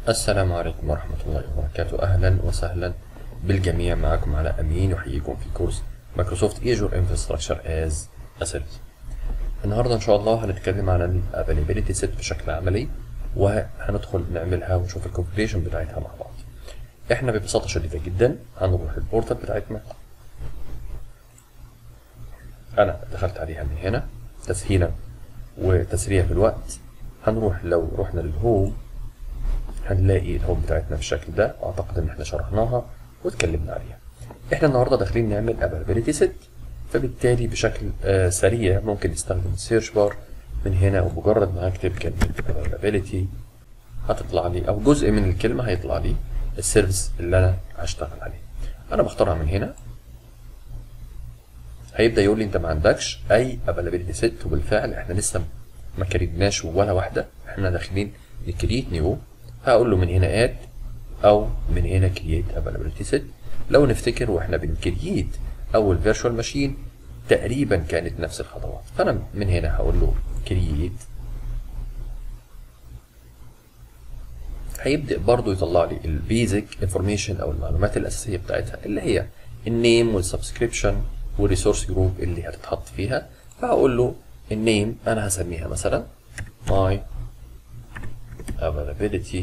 السلام عليكم ورحمة الله وبركاته أهلا وسهلا بالجميع معكم على أمين يحييكم في كورس مايكروسوفت ايجور انفراستراكشر از سيرفيس النهاردة إن شاء الله هنتكلم عن الافيلابيلتي سيت بشكل عملي وهندخل نعملها ونشوف الكونفيجريشن بتاعتها مع بعض احنا ببساطة شديدة جدا هنروح البورتال بتاعتنا أنا دخلت عليها من هنا تسهيلا وتسريع في الوقت هنروح لو رحنا للهوم هنلاقي الهوم بتاعتنا بالشكل ده اعتقد ان احنا شرحناها واتكلمنا عليها احنا النهارده داخلين نعمل availability set فبالتالي بشكل آه سريع ممكن نستخدم السيرش بار من هنا ومجرد ما هكتب كلمة availability هتطلع لي او جزء من الكلمة هيطلع لي السيرفيس اللي انا هشتغل عليه انا بختارها من هنا هيبدا يقول لي انت ما عندكش اي availability set وبالفعل احنا لسه ما كريتناش ولا واحده احنا داخلين نكريت نيو هقول له من هنا اد او من هنا كرييت availability set لو نفتكر واحنا بنكرييت اول فيرتشوال ماشين تقريبا كانت نفس الخطوات فانا من هنا هقول له كرييت هيبدا برضو يطلع لي البيزك انفورميشن او المعلومات الاساسيه بتاعتها اللي هي النيم والسبسكريبشن والريسورس جروب اللي هتتحط فيها فهقول له النيم انا هسميها مثلا my availability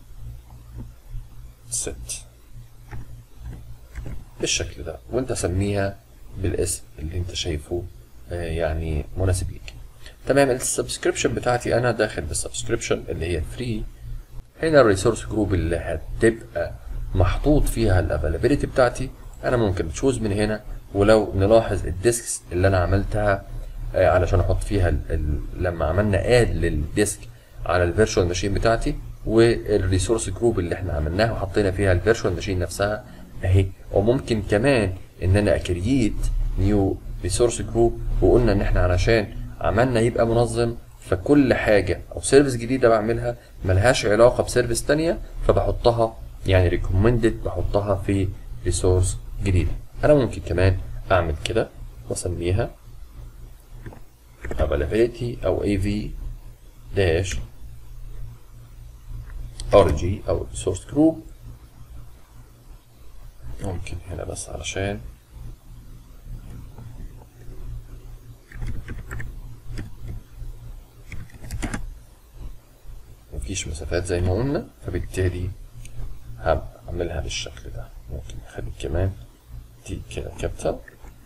set بالشكل ده وانت سميها بالاسم اللي انت شايفه آه يعني مناسب ليك تمام السبسكريبشن بتاعتي انا داخل بالسبسكريبشن اللي هي فري هنا الريسورس جروب اللي هتبقى محطوط فيها الافيلابيلتي بتاعتي انا ممكن تشوز من هنا ولو نلاحظ الديسكس اللي انا عملتها آه علشان احط فيها ال ال لما عملنا اد للديسك على الفيرتشوال ماشين بتاعتي والريسورس جروب اللي احنا عملناها وحطينا فيها الفيرتشوال ماشين نفسها اهي وممكن كمان ان انا اكريت نيو ريسورس جروب وقلنا ان احنا علشان عملنا يبقى منظم فكل حاجة او سيرفيس جديدة بعملها ملهاش علاقة بسيرفيس تانية فبحطها يعني ريكومندد بحطها في ريسورس جديدة انا ممكن كمان اعمل كده واسميها availability او av dash rg او resource group ممكن هنا بس علشان مفيش مسافات زي ما قلنا فبالتالي هعملها بالشكل ده ممكن اخلي كمان دي كده كابيتال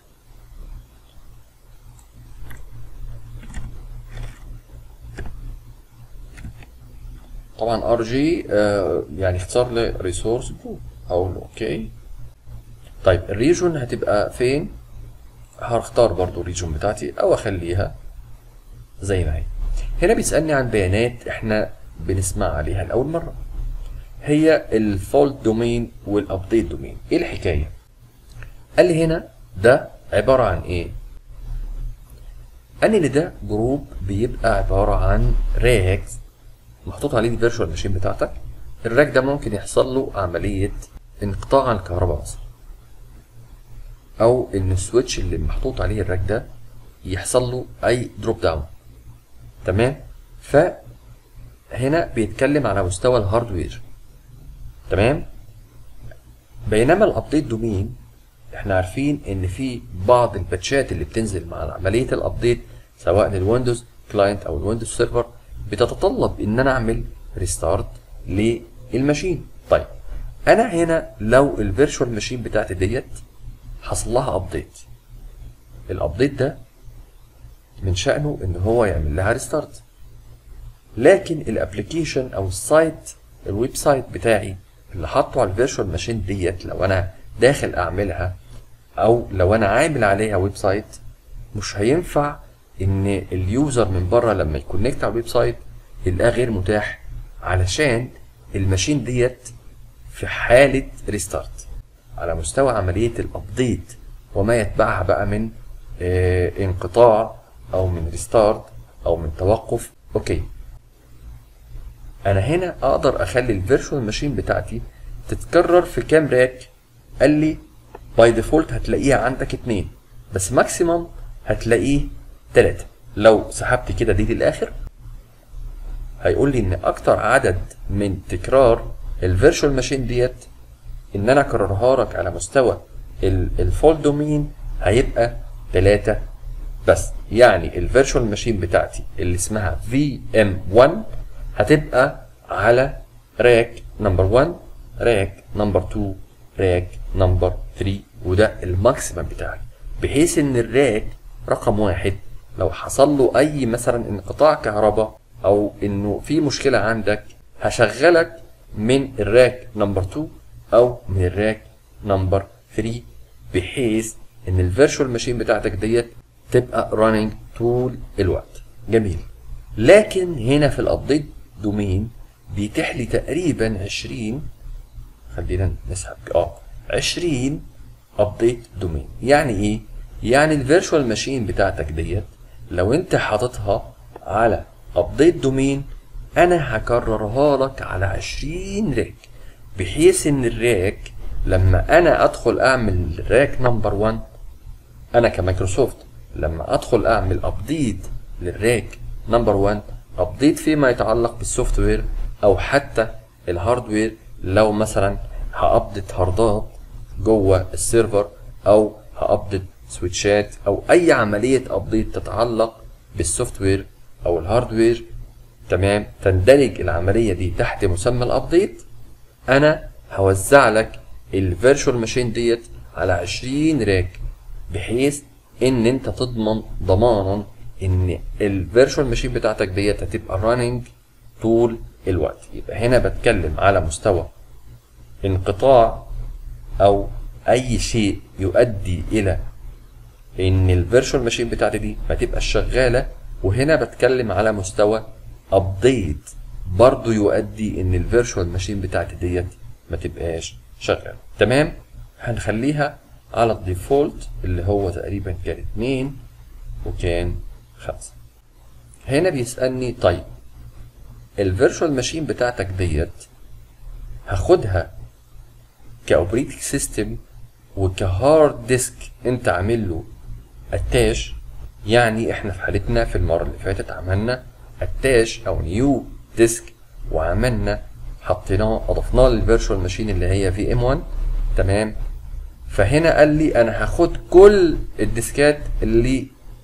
طبعا ار جي آه يعني اختصار لريسورس جروب هقول له اوكي طيب الريجون هتبقى فين هختار برضو الريجون بتاعتي او اخليها زي ما هي هنا بيسالني عن بيانات احنا بنسمع عليها لاول مره هي الفولت دومين والابديت دومين ايه الحكايه قال لي هنا ده عباره عن ايه قال لي ان ده جروب بيبقى عباره عن راكس محطوط عليه الفيرتشوال ماشين بتاعتك الراك ده ممكن يحصل له عمليه انقطاع عن الكهرباء مثلا او ان السويتش اللي محطوط عليه الراك ده يحصل له اي دروب داون تمام فهنا بيتكلم على مستوى الهاردوير تمام بينما الابديت دومين احنا عارفين ان في بعض الباتشات اللي بتنزل مع عمليه الابديت سواء للويندوز كلاينت او الويندوز سيرفر بتتطلب ان انا اعمل ريستارت للماشين طيب انا هنا لو الفيرتشوال ماشين بتاعتي ديت حصل لها ابديت الابديت ده من شأنه ان هو يعمل لها ريستارت لكن الابلكيشن او السايت الويب سايت بتاعي اللي حاطه على الفيرتشوال ماشين ديت لو انا داخل اعملها او لو انا عامل عليها ويب سايت مش هينفع ان اليوزر من بره لما يكونكت على الويب سايت يلاقيه غير متاح علشان الماشين ديت في حالة ريستارت على مستوى عملية الابديت وما يتبعها بقى من آه انقطاع او من ريستارت او من توقف اوكي انا هنا اقدر اخلي الفيرتشوال ماشين بتاعتي تتكرر في كام راك قال لي باي ديفولت هتلاقيها عندك اتنين بس ماكسيمم هتلاقيه تلاتة لو سحبت كده دي للاخر هيقول لي ان اكتر عدد من تكرار الفيرشوال ماشين ديت ان انا اكررها لك على مستوى الفول دومين هيبقى 3 بس يعني الفيرشوال ماشين بتاعتي اللي اسمها في ام 1 هتبقى على راك نمبر 1 راك نمبر 2 راك نمبر 3 وده الماكسيمم بتاعي بحيث ان الراك رقم واحد لو حصل له اي مثلا انقطاع كهرباء او انه في مشكله عندك هشغلك من الراك نمبر 2 او من الراك نمبر 3 بحيث ان الفيرشوال ماشين بتاعتك ديت تبقى راننج طول الوقت جميل لكن هنا في الابديت دومين بيتيح لي تقريبا 20 خلينا نسحب اه 20 ابديت دومين يعني ايه يعني الفيرشوال ماشين بتاعتك ديت لو انت حاططها على ابديت دومين انا هكررها لك على 20 راك بحيث ان الراك لما انا ادخل اعمل راك نمبر 1 انا كمايكروسوفت لما ادخل اعمل ابديت للراك نمبر 1 ابديت فيما يتعلق بالسوفت وير او حتى الهاردوير لو مثلا هابديت هاردات جوه السيرفر او هابديت سويتشات او اي عمليه ابديت تتعلق بالسوفت وير او الهاردوير تمام تندرج العمليه دي تحت مسمى الابديت انا هوزع لك الفيرشوال ماشين ديت على 20 راك بحيث ان انت تضمن ضمانا ان الفيرشوال ماشين بتاعتك ديت هتبقى راننج طول الوقت يبقى هنا بتكلم على مستوى انقطاع او اي شيء يؤدي الى ان الفيرشوال ماشين بتاعتي دي ما تبقاش شغاله وهنا بتكلم على مستوى ابديت برضو يؤدي ان الفيرشوال ماشين بتاعتي ديت ما تبقاش شغاله تمام هنخليها على الديفولت اللي هو تقريبا كان اتنين وكان خمسة هنا بيسألني طيب الفيرشوال ماشين بتاعتك ديت هاخدها كاوبريتنج سيستم وكهارد ديسك انت عامل له اتاش يعني احنا في حالتنا في المره اللي فاتت عملنا اتاش او نيو ديسك وعملنا حطيناه اضفناه للفيرشوال ماشين اللي هي في ام 1 تمام فهنا قال لي انا هاخد كل الديسكات اللي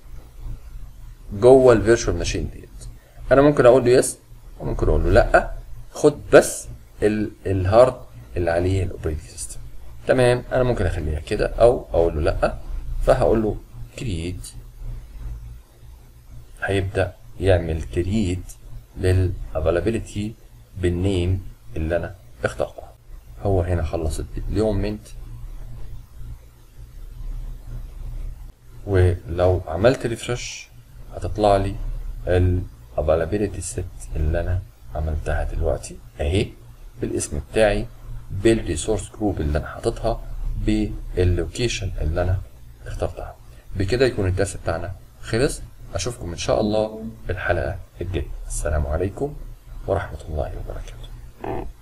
جوه الفيرشوال ماشين ديت انا ممكن اقول له يس وممكن اقول له لا خد بس ال- الهارد اللي عليه الاوبريتنج سيستم تمام انا ممكن اخليها كده او اقول له لا فهقول له كرييت هيبدا يعمل كرييت للافيلابيلتي بالنيم اللي انا اخترتها هو هنا خلص الديبلويمنت ولو عملت ريفرش هتطلع لي الافيلابيلتي سيت اللي انا عملتها دلوقتي اهي بالاسم بتاعي بالريسورس جروب اللي انا حاططها باللوكيشن اللي انا اخترتها بكده يكون الدرس بتاعنا خلص اشوفكم ان شاء الله في الحلقه الجايه السلام عليكم ورحمه الله وبركاته